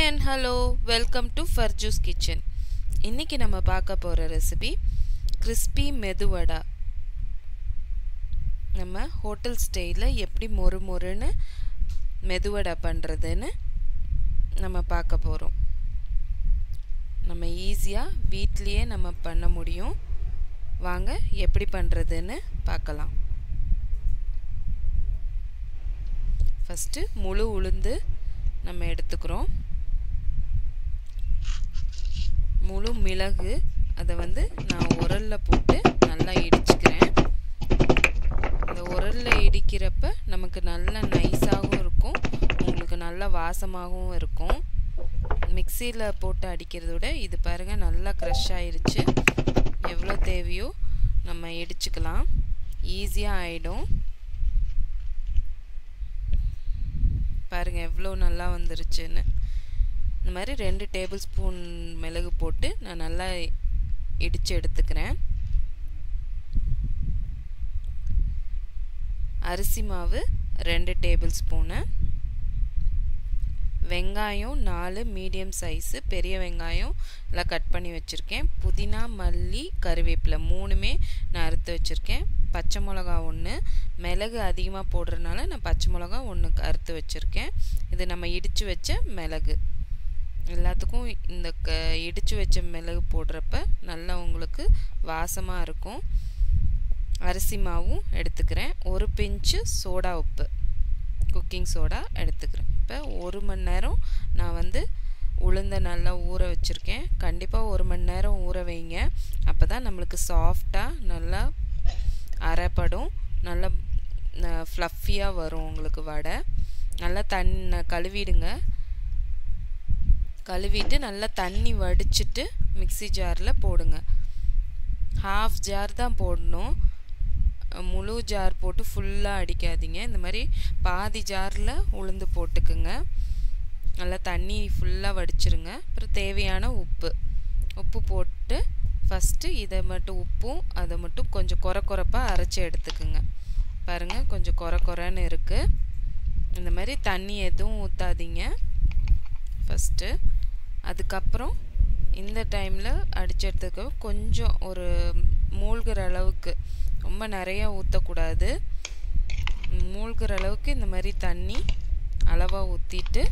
and hello welcome to ஃபர்ஜூஸ் kitchen இன்னைக்கு நம்ம பார்க்க போகிற ரெசிபி கிறிஸ்பி மெதுவடா நம்ம ஹோட்டல் ஸ்டைலில் எப்படி மொறு மொறுன்னு மெதுவடை பண்ணுறதுன்னு நம்ம பார்க்க போகிறோம் நம்ம ஈஸியாக வீட்லேயே நம்ம பண்ண முடியும் வாங்க எப்படி பண்ணுறதுன்னு பார்க்கலாம் ஃபஸ்ட்டு முழு உளுந்து நம்ம எடுத்துக்கிறோம் முழு மிளகு அதை வந்து நான் உரலில் போட்டு நல்லா இடிச்சுக்கிறேன் இந்த உரலில் இடிக்கிறப்ப நமக்கு நல்ல நைஸாகவும் இருக்கும் உங்களுக்கு நல்ல வாசமாகவும் இருக்கும் மிக்சியில் போட்டு அடிக்கிறத விட இது பாருங்கள் நல்லா க்ரஷ் ஆயிருச்சு எவ்வளோ தேவையோ நம்ம இடிச்சுக்கலாம் ஈஸியாக ஆகிடும் பாருங்கள் எவ்வளோ நல்லா வந்துருச்சுன்னு இந்த மாதிரி ரெண்டு டேபிள் ஸ்பூன் மிளகு போட்டு நான் நல்லா இடித்து எடுத்துக்கிறேன் அரிசி மாவு ரெண்டு டேபிள் ஸ்பூனு வெங்காயம் நாலு மீடியம் சைஸு பெரிய வெங்காயம் எல்லாம் கட் பண்ணி வச்சுருக்கேன் புதினா மல்லி கருவேப்பிலை மூணுமே நான் அறுத்து வச்சுருக்கேன் பச்சை மிளகா ஒன்று மிளகு அதிகமாக போடுறதுனால நான் பச்சை மிளகா ஒன்று அறுத்து வச்சுருக்கேன் இது நம்ம இடித்து வச்ச மிளகு எல்லாத்துக்கும் இந்த க இடித்து வச்ச மிளகு போடுறப்ப நல்லா உங்களுக்கு வாசமாக இருக்கும் அரிசி மாவும் எடுத்துக்கிறேன் ஒரு பிஞ்சு சோடா உப்பு குக்கிங் சோடா எடுத்துக்கிறேன் இப்போ ஒரு மணி நேரம் நான் வந்து உளுந்த நல்லா ஊற வச்சுருக்கேன் கண்டிப்பாக ஒரு மணி நேரம் ஊற வைங்க அப்போ தான் நம்மளுக்கு சாஃப்டாக நல்லா அரைப்படும் நல்லா ஃப்ளஃபியாக வரும் உங்களுக்கு வடை நல்லா தன் கழுவிடுங்க கழுவிட்டு நல்லா தண்ணி வடிச்சிட்டு மிக்சி ஜாரில் போடுங்க ஹாஃப் ஜார் தான் போடணும் முழு ஜார் போட்டு ஃபுல்லாக அடிக்காதீங்க இந்த மாதிரி பாதி ஜாரில் உளுந்து போட்டுக்குங்க நல்லா தண்ணி ஃபுல்லாக வடிச்சிருங்க அப்புறம் தேவையான உப்பு உப்பு போட்டு ஃபஸ்ட்டு இதை மட்டும் உப்பும் அதை மட்டும் கொஞ்சம் குறை குறைப்பாக அரைச்சி எடுத்துக்குங்க பாருங்கள் கொஞ்சம் குறை குறைன்னு இருக்குது இந்த மாதிரி தண்ணி எதுவும் ஊற்றாதீங்க ஃபஸ்ட்டு அதுக்கப்புறம் இந்த டைமில் அடித்து எடுத்துக்க கொஞ்சம் ஒரு மூழ்கிற அளவுக்கு ரொம்ப நிறையா ஊற்றக்கூடாது மூழ்கிற அளவுக்கு இந்த மாதிரி தண்ணி அளவாக ஊற்றிட்டு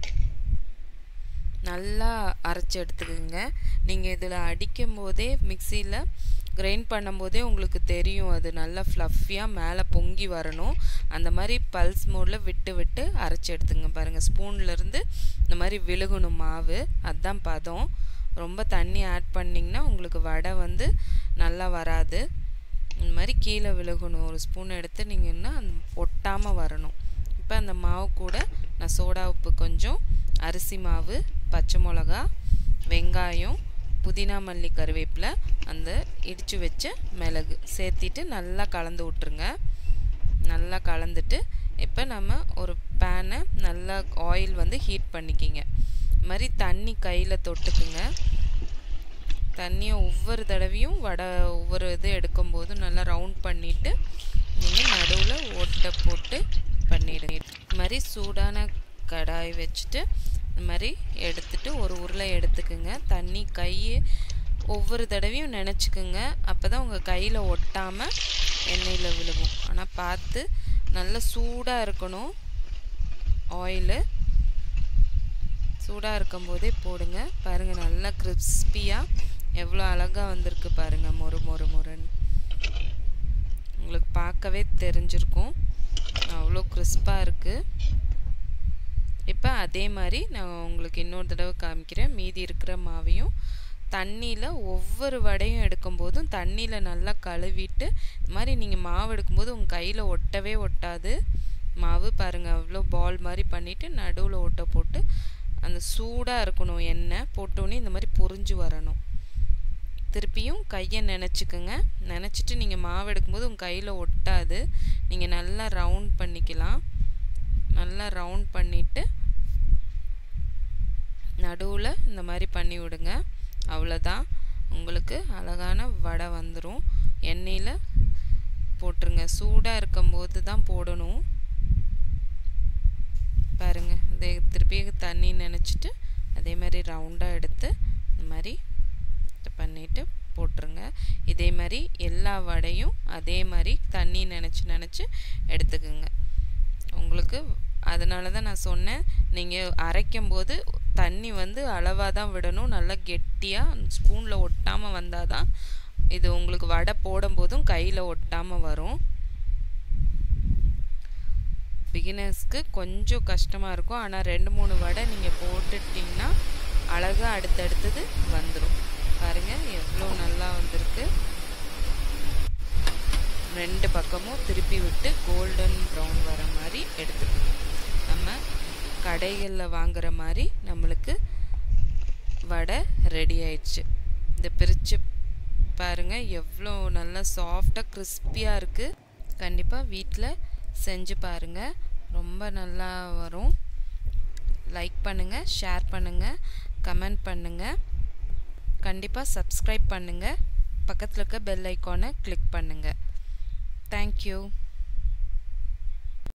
நல்லா அரைச்சி எடுத்துக்கோங்க நீங்கள் இதில் அடிக்கும் போதே மிக்சியில் கிரைண்ட் பண்ணும்போதே உங்களுக்கு தெரியும் அது நல்லா ஃப்ளஃபியாக மேலே பொங்கி வரணும் அந்த மாதிரி பல்ஸ் மோடில் விட்டு விட்டு அரைச்சி எடுத்துங்க பாருங்கள் ஸ்பூன்லேருந்து இந்த மாதிரி விழுகணும் மாவு அதுதான் பதம் ரொம்ப தண்ணி ஆட் பண்ணிங்கன்னா உங்களுக்கு வடை வந்து நல்லா வராது இந்த மாதிரி கீழே விழுகணும் ஒரு ஸ்பூன் எடுத்து நீங்கன்னா ஒட்டாமல் வரணும் இப்போ அந்த மாவு கூட நான் சோடா உப்பு கொஞ்சம் அரிசி மாவு பச்சை மிளகா வெங்காயம் புதினா மல்லி கருவேப்பிலை அந்த இடித்து வச்ச மிளகு சேர்த்திட்டு நல்லா கலந்து விட்ருங்க நல்லா கலந்துட்டு இப்போ நம்ம ஒரு பேனை நல்லா ஆயில் வந்து ஹீட் பண்ணிக்கிங்க இது மாதிரி தண்ணி கையில் தொட்டுக்குங்க தண்ணியை ஒவ்வொரு தடவையும் வடை ஒவ்வொரு இது எடுக்கும்போதும் நல்லா ரவுண்ட் பண்ணிவிட்டு நீங்கள் நடுவில் ஓட்டை போட்டு பண்ணிவிடுங்க இது மாதிரி சூடான கடாய் வச்சுட்டு இந்த மாதிரி எடுத்துட்டு ஒரு உருளை எடுத்துக்குங்க தண்ணி கை ஒவ்வொரு தடவையும் நினச்சிக்குங்க அப்போ தான் உங்கள் கையில் ஒட்டாமல் எண்ணெயில் விழுகும் ஆனால் பார்த்து நல்லா சூடாக இருக்கணும் ஆயிலு சூடாக இருக்கும்போதே போடுங்க பாருங்கள் நல்லா கிறிஸ்பியாக எவ்வளோ அழகாக வந்திருக்கு பாருங்கள் மொறு மொறு மொறுன்னு உங்களுக்கு பார்க்கவே தெரிஞ்சிருக்கும் அவ்வளோ கிறிஸ்பாக இருக்குது இப்போ அதே மாதிரி நான் உங்களுக்கு இன்னொரு தடவை காமிக்கிறேன் மீதி இருக்கிற மாவையும் தண்ணியில் ஒவ்வொரு வடையும் எடுக்கும்போதும் தண்ணியில் நல்லா கழுவிட்டு இந்த மாதிரி நீங்கள் மாவு எடுக்கும்போது உங்கள் கையில் ஒட்டவே ஒட்டாது மாவு பாருங்கள் அவ்வளோ பால் மாதிரி பண்ணிவிட்டு நடுவில் ஓட்டை போட்டு அந்த சூடாக இருக்கணும் எண்ணெய் போட்டோன்னே இந்த மாதிரி பொறிஞ்சு வரணும் திருப்பியும் கையை நினச்சிக்கோங்க நினச்சிட்டு நீங்கள் மாவு எடுக்கும்போது உங்கள் கையில் ஒட்டாது நீங்கள் நல்லா ரவுண்ட் பண்ணிக்கலாம் நல்லா ரவுண்ட் பண்ணிவிட்டு நடுவில் இந்த மாதிரி பண்ணி விடுங்க அவ்வளோதான் உங்களுக்கு அழகான வடை வந்துடும் எண்ணெயில் போட்டுருங்க சூடாக இருக்கும்போது தான் போடணும் பாருங்கள் இதை திருப்பி தண்ணி நினச்சிட்டு அதே மாதிரி ரவுண்டாக எடுத்து இந்த மாதிரி இது பண்ணிவிட்டு போட்டுருங்க இதே மாதிரி எல்லா வடையும் அதே மாதிரி தண்ணி நினச்சி நினச்சி எடுத்துக்குங்க உங்களுக்கு அதனால தான் நான் சொன்னேன் நீங்கள் அரைக்கும் போது தண்ணி வந்து அளவாக தான் விடணும் நல்லா கெட்டியாக ஸ்பூனில் ஒட்டாமல் வந்தால் தான் இது உங்களுக்கு வடை போடும்போதும் கையில் ஒட்டாமல் வரும் பிகினர்ஸ்க்கு கொஞ்சம் கஷ்டமாக இருக்கும் ஆனால் ரெண்டு மூணு வடை நீங்கள் போட்டுட்டிங்கன்னா அழகாக அடுத்தடுத்தது வந்துடும் பாருங்கள் எவ்வளோ நல்லா வந்திருக்கு ரெண்டு பக்கமும் திருப்பி விட்டு கோல்டன் ப்ரௌன் வர மாதிரி எடுத்துக்கணும் நம்ம கடைகளில் வாங்குற மாதிரி நம்மளுக்கு வடை ரெடி ஆயிடுச்சு இதை பிரித்து பாருங்கள் எவ்வளோ நல்லா சாஃப்டாக கிறிஸ்பியாக இருக்குது கண்டிப்பாக வீட்டில் செஞ்சு பாருங்கள் ரொம்ப நல்லா வரும் லைக் பண்ணுங்கள் ஷேர் பண்ணுங்கள் கமெண்ட் பண்ணுங்கள் கண்டிப்பாக சப்ஸ்கிரைப் பண்ணுங்கள் பக்கத்தில் இருக்க பெல் ஐக்கானை கிளிக் பண்ணுங்கள் தேங்க்யூ